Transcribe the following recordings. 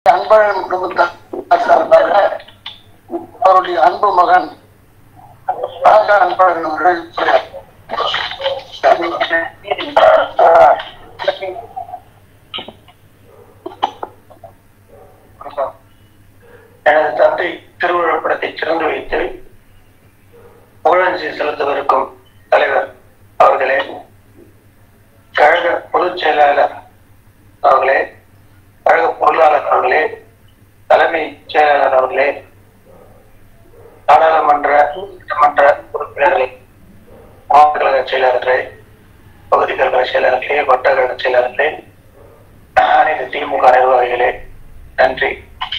அன்பழகன் குடும்பத்தார் சார்பாக அவருடைய அன்பு மகன் ராஜா அன்பழகன் அவர்கள் எனது தந்தை திருவுருவப் படத்தை திறந்து வைத்து புகழஞ்சி செலுத்தவிருக்கும் தலைவர் அவர்களே கழக பொதுச் செயலாளர் அவர்களே கழக பொருளாளர் அவர்களே தலைமை செயலாளர் அவர்களே நாடாளுமன்ற சட்டமன்ற உறுப்பினர்களே மாவட்ட கழக செயலாளர்களே பகுதி கழக செயலாளர்களே வட்ட கழக செயலாளர்களே அனைத்து திமுக நிர்வாகிகளே நன்றி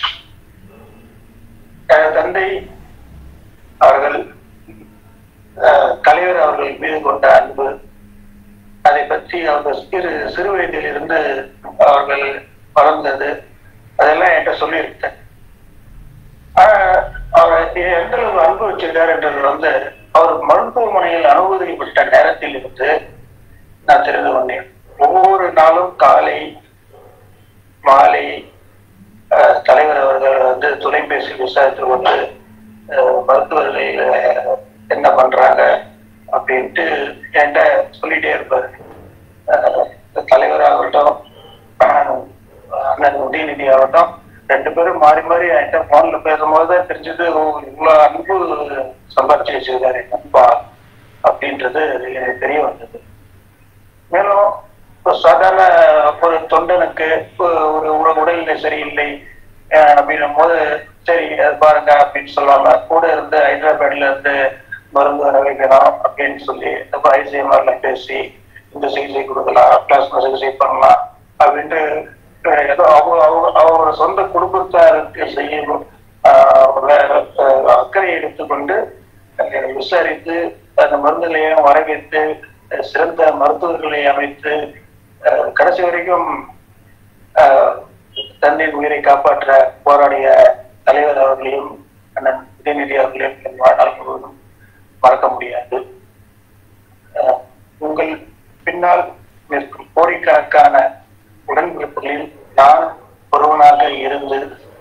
எனது தந்தை அவர்கள் அஹ், தலைவர் அவர்கள் மீது கொண்ட அன்பு அதை பற்றி அவர்கள் சிறு சிறு வயதில் இருந்து அவர்கள் வளர்ந்தது அதெல்லாம் என்கிட்ட சொல்லியிருக்கேன் ஆனா, அவர் எந்த அளவு அன்பு வச்சிருக்காரு என்றது வந்து அவர் மருத்துவமனையில் அனுமதிக்கப்பட்ட நேரத்தில் இருந்து நான் தெரிந்து கொண்டேன் ஒவ்வொரு நாளும் காலை மாலை அஹ், தலைவர் அவர்கள் வந்து தொலைபேசி விசாரித்து கொண்டு அஹ், மருத்துவர்கள் அஹ், என்ன பண்றாங்க அப்படின்ட்டு என்கிட்ட சொல்லிட்டே இருப்பாரு அஹ், தலைவர் ஆகட்டும் அஹ், அண்ணன் உதயநிதி ஆகட்டும் ரெண்டு பேரும் மாறி மாறி என்கிட்ட போன்ல பேசும்போது தான் தெரிஞ்சது ஓ இவ்வளவு அன்பு சம்பாரிச்சு வச்சிருக்காரு எங்க அப்பா அப்படின்றது எனக்கு தெரிய வந்தது மேலும் ஒரு சாதாரண ஒரு தொண்டனுக்கு ஒ- ஒரு உட- உடல்நிலை சரியில்லை அஹ் அப்படின்னும் போது சரி அது பாருங்க அப்படின்னு சொல்லாம கூட இருந்து ஹைதராபாத்ல இருந்து மருந்து வர வைக்கணும் அப்படின்னு சொல்லி இந்த ஐசிஎம்ஆர்ல பேசி இந்த சிகிச்சை கொடுக்கலாம் பிளாஸ்மா சிகிச்சை பண்ணலாம் அப்படின்ட்டு அஹ் ஏதோ அவங்க அவங்க அவங்க சொந்த குடும்பத்தாருக்கு செய்யும் ஆஹ் வே- அஹ் அக்கறை எடுத்துக்கொண்டு அஹ் விசாரித்து அந்த மருந்து நிலையம் வரவேற்று அஹ் சிறந்த மருத்துவர்களை அமைத்து அஹ் கடைசி வரைக்கும் ஆஹ் தந்தையின் உயிரை காப்பாற்ற போராடிய தலைவர் அவர்களையும் அண்ணன் உதயநிதி அவர்களையும் என் வாழ்நாள் முழுவதும் மறக்க முடியாது ஆஹ் உங்கள் பின்னால் நிற்கும் கோடிக்கணக்கான உடன்பிறப்புகளில் நான் ஒருவனாக இருந்து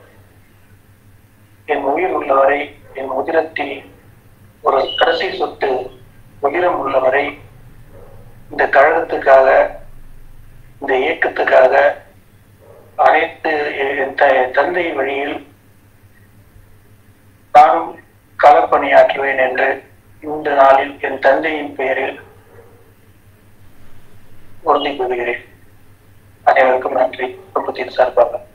என் உயிர் உள்ளவரை என் உதிரத்தில் ஒரு கடைசி சொட்டு உதிரம் உள்ளவரை இந்த கழகத்துக்காக இந்த இயக்கத்துக்காக அனைத்து என் த- என் தந்தை வழியில் நானும் களப்பணியாற்றுவேன் என்று இந்த நாளில் என் தந்தையின் பெயரில் உறுதி கூறுகிறேன் அனைவருக்கும் நன்றி குடும்பத்தின் சார்பாக